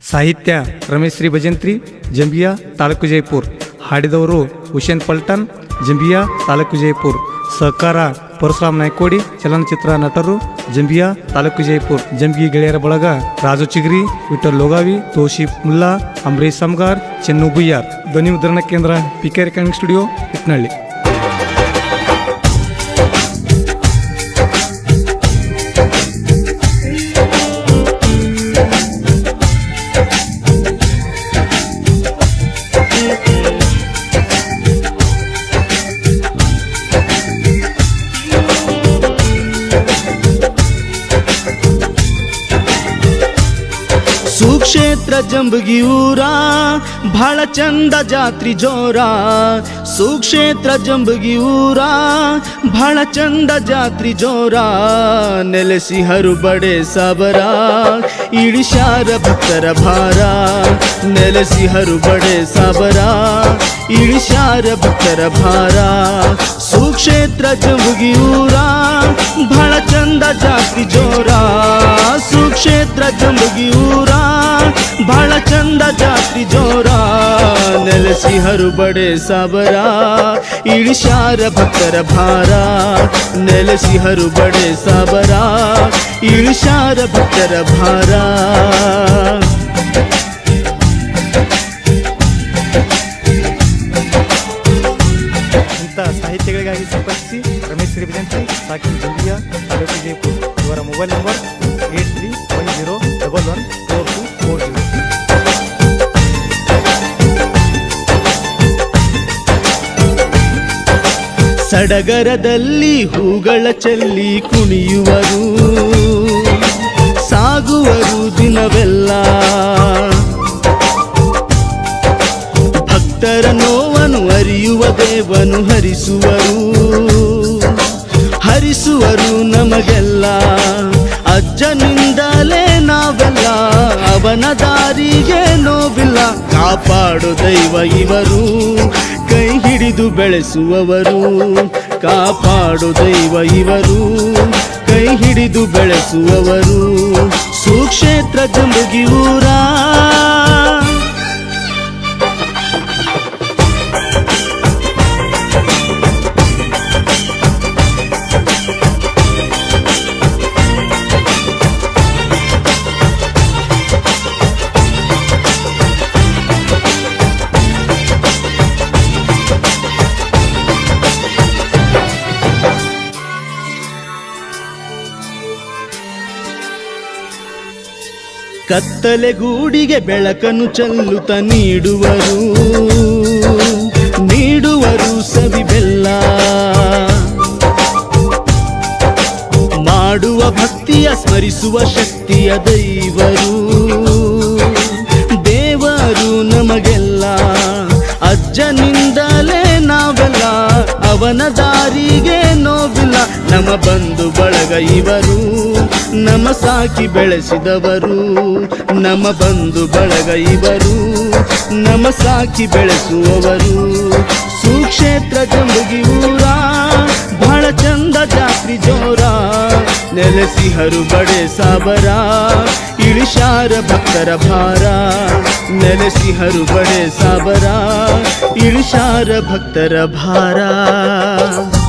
ಸಾಹಿತ್ಯ ರಮೇಶ್ ಶ್ರೀ ಭಜಂತ್ರಿ ಜಂಬಿಯಾ ತಾಲೂಕು ಜೈಪುರ್ ಹಾಡಿದವರು ಹುಷೇನ್ ಪಲ್ಟನ್ ಜಂಬಿಯಾ ತಾಲೂಕು ಜೈಪುರ್ ಸಹಕಾರ ಪರಶುರಾಮ್ ನಾಯ್ಕೋಡಿ ಚಲನಚಿತ್ರ ನಟರು ಜಂಬಿಯಾ ತಾಲೂಕು ಜೈಪುರ್ ಜಂಬಿ ಗೆಳೆಯರ ಬಳಗ ರಾಜು ಚಿಗ್ರಿ ವಿಠಲ್ ಲೋಗಾವಿ ತೋಶಿಫ್ ಮುಲ್ಲಾ ಅಂಬರೀಶ್ ಸಮಗಾರ್ ಚೆನ್ನು ಬುಯ್ಯಾರ್ ಧ್ವನಿ ಮುದ್ರಣ ಕೇಂದ್ರ ಪಿಕೆ ರೆಕಾರ್ಡಿಂಗ್ ಸ್ಟುಡಿಯೋ ಇಟ್ನಳ್ಳಿ ಸುಕ್ಷೇತ್ರ ಜಂಬಗಿ ಊರ ಬಹಳ ಚಂದ ಜಾತ್ರಿ ಜೋರ ಸುಕ್ಷೇತ್ರ ಜಂಬಗಿ ಊರ ಬಹಳ ಚಂದ ಜಾತ್ರಿ ಜೋರ ನೆಲೆಸಿ ಹರು ಬಡೆ ಸಬರ ಇಳಿಶಾರ ಭಕ್ತರ ಭಾರ ನೆಲೆಸಿ ಹರು ಬಡೆ ಸಬರ ಇಳಿಶಾರ ಭಕ್ತರ ಭಾರ ಸುಕ್ಷೇತ್ರ ಜಂಬಗಿ ಊರ ಬಹಳ ಚಂದ ಜಾತ್ರಿ ಜೋರ ಸುಕ್ಷೇತ್ರ ಜಂಬಗಿ ಊರ ಬಹಳ ಚಂದ ಜಾತ್ರಿ ಜೋರ ನೆಲೆಸಿ ಹರು ಬಡೆ ಸಬರ ಇಳಿಶಾರ ಭಕ್ತರ ಭಾರ ನೆಲೆಸಿ ಹರು ಬಡೆ ಸಬರ ಇಳಿಶಾರ ಭಕ್ತರ ಭಾರ ಇಂಥ ಸಾಹಿತ್ಯಗಳಿಗಾಗಿ ಸಂಪರ್ಕಿಸಿ ರಮೇಶ್ ಶ್ರೀ ಭಜಂತ್ರಿ ಸಾಕಿನ್ ಜಂಬಿಯಾ ತಾಲೂಕು ಜೈಪುರ್ ಇವರ mobile number eight three one zero double one four two four zero ಸಡಗರದಲ್ಲಿ ಹೂಗಳ ಚೆಲ್ಲಿ ಕುಣಿಯುವರು ಸಾಗುವರು ದಿನವೆಲ್ಲ ಭಕ್ತರ ನೋವನ್ನು ಅರಿಯುವ ದೇವನು ಹರಿಸುವರು ಹರಿಸುವರು ನಮಗೆಲ್ಲ ಅಜ್ಜನಿಂದಲೇ ನಾವೆಲ್ಲ ಅವನ ದಾರಿಗೆ ನೋವಿಲ್ಲ ಕಾಪಾಡು ದೈವ ಇವರು ಕೈ ಹಿಡಿದು ಬೆಳೆಸುವವರು ಕಾಪಾಡು ದೈವ ಇವರು ಕೈ ಹಿಡಿದು ಬೆಳೆಸುವವರು ಸುಕ್ಷೇತ್ರ ಜಂಬಗಿ ಊರ ಕತ್ತಲೆ ಗೂಡಿಗೆ ಬೆಳಕನ್ನು ಚೆಲ್ಲುತ್ತ ನೀಡುವರು ನೀಡುವರು ಸವಿ ಬೆಲ್ಲ ಮಾಡುವ ಭಕ್ತಿಯ ಸ್ಮರಿಸುವ ಶಕ್ತಿಯ ದೈವರು ದೇವರು ನಮಗೆಲ್ಲ ಅಜ್ಜನಿಂದಲೇ ನಾವೆಲ್ಲ ಅವನ ದಾರಿಗೆ ನೋವಿಲ್ಲ ನಮ್ಮ ಬಂಧು ಬಳಗ ಇವರು ನಮ್ಮ ಸಾಕಿ ಬೆಳೆಸಿದವರು ನಮ್ಮ ಬಂಧು ಬಳಗ ಇವರು ನಮ್ಮ ಸಾಕಿ ಬೆಳೆಸುವವರು ಸುಕ್ಷೇತ್ರ ಜಂಬಗಿ ಊರ ಬಹಳ ಚಂದ ಜಾತ್ರಿ ಜೋರ ನೆಲೆಸಿ ಹರು ಬಡೆ ಸಾಬರ ಇಳಿಶಾರ ಭಕ್ತರ ಭಾರ ನೆಲೆಸಿ ಹರು ಬಡೆ ಸಾಬರ ಇಳಿಶಾರ ಭಕ್ತರ ಭಾರ